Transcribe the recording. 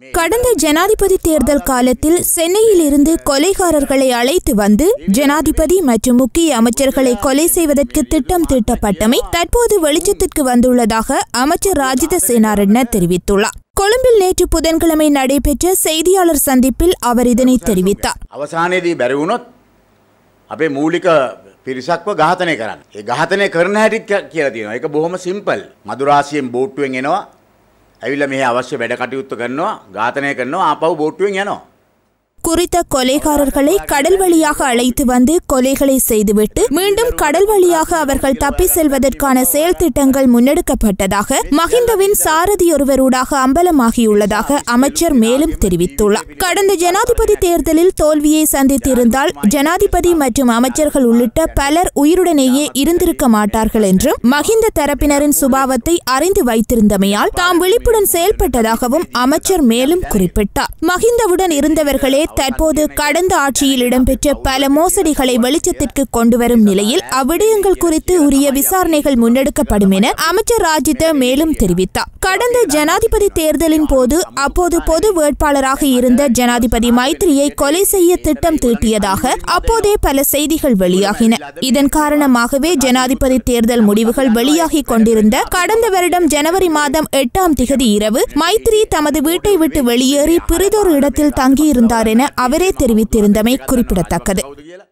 கடந்த ஜனாதிபதி தேர்தல் காலத்தில் சென்னையில் இருந்து கொலைகாரர்களை அழைத்து வந்து ஜனாதிபதி மற்றும் முக்கிய அமைச்சர்களை கொலை செய்வதற்கு திட்டம் தீட்டப்பட்டமை தற்போது வெளிச்சத்திற்கு வந்துள்ளதாக அமைச்சர் ராஜித சேனாரட்ன தெரிவித்துள்ளார் கொழும்பில் நேற்று புதன்கிழமை நடைபெற்ற செய்தியாளர் சந்திப்பில் அவர் இதனை தெரிவித்தார் අවසානයේදී බැරි වුණොත් අපේ මූලික පිරිසක්ව ඝාතනය කරන්න. ඒ ඝාතනය කරන හැටිත් ක- කියලා තියෙනවා. ඒක බොහොම සිම්පල්. මදුරාසියෙන් බෝට්ටුවෙන් එනවා. ඇවිල්ලා මෙහි අවශ්‍ය වැඩ කටයුත්ත කරනවා, ඝාතනය කරනවා, ආපහු බෝට්ටුවෙන් යනවා. குறித்த கொலைகாரர்களை கடல் வழியாக அழைத்து வந்து கொலைகளை செய்துவிட்டு மீண்டும் கடல் வழியாக அவர்கள் தப்பி செல்வதற்கான செயல் திட்டங்கள் முன்னெடுக்கப்பட்டதாக மஹிந்தவின் சாரதி ஒருவரூடாக அம்பலமாகியுள்ளதாக அமைச்சர் மேலும் தெரிவித்துள்ளார் கடந்த ஜனாதிபதி தேர்தலில் தோல்வியை சந்தித்திருந்தால் ஜனாதிபதி மற்றும் அமைச்சர்கள் உள்ளிட்ட பலர் உயிருடனேயே இருந்திருக்க மாட்டார்கள் என்றும் மஹிந்த தரப்பினரின் சுபாவத்தை அறிந்து வைத்திருந்தமையால் தாம் விழிப்புடன் செயல்பட்டதாகவும் அமைச்சர் மேலும் குறிப்பிட்டார் மஹிந்தவுடன் இருந்தவர்களே தற்போது கடந்த ஆட்சியில் இடம்பெற்ற பல மோசடிகளை வெளிச்சத்திற்கு கொண்டுவரும் நிலையில் அவ்விடயங்கள் குறித்து உரிய விசாரணைகள் முன்னெடுக்கப்படும் என அமைச்சர் ராஜித மேலும் தெரிவித்தார் கடந்த ஜனாதிபதி தேர்தலின் போது அப்போது பொது வேட்பாளராக இருந்த ஜனாதிபதி மைத்திரியை கொலை செய்ய திட்டம் தீட்டியதாக அப்போதே பல செய்திகள் வெளியாகின இதன் காரணமாகவே ஜனாதிபதி தேர்தல் முடிவுகள் வெளியாகிக் கொண்டிருந்த கடந்த வருடம் ஜனவரி மாதம் எட்டாம் திகதி இரவு மைத்திரி தமது வீட்டை விட்டு வெளியேறி பிறிதொரு இடத்தில் தங்கியிருந்தார் என அவரே தெரிவித்திருந்தமை குறிப்பிடத்தக்கது කවුද කියලා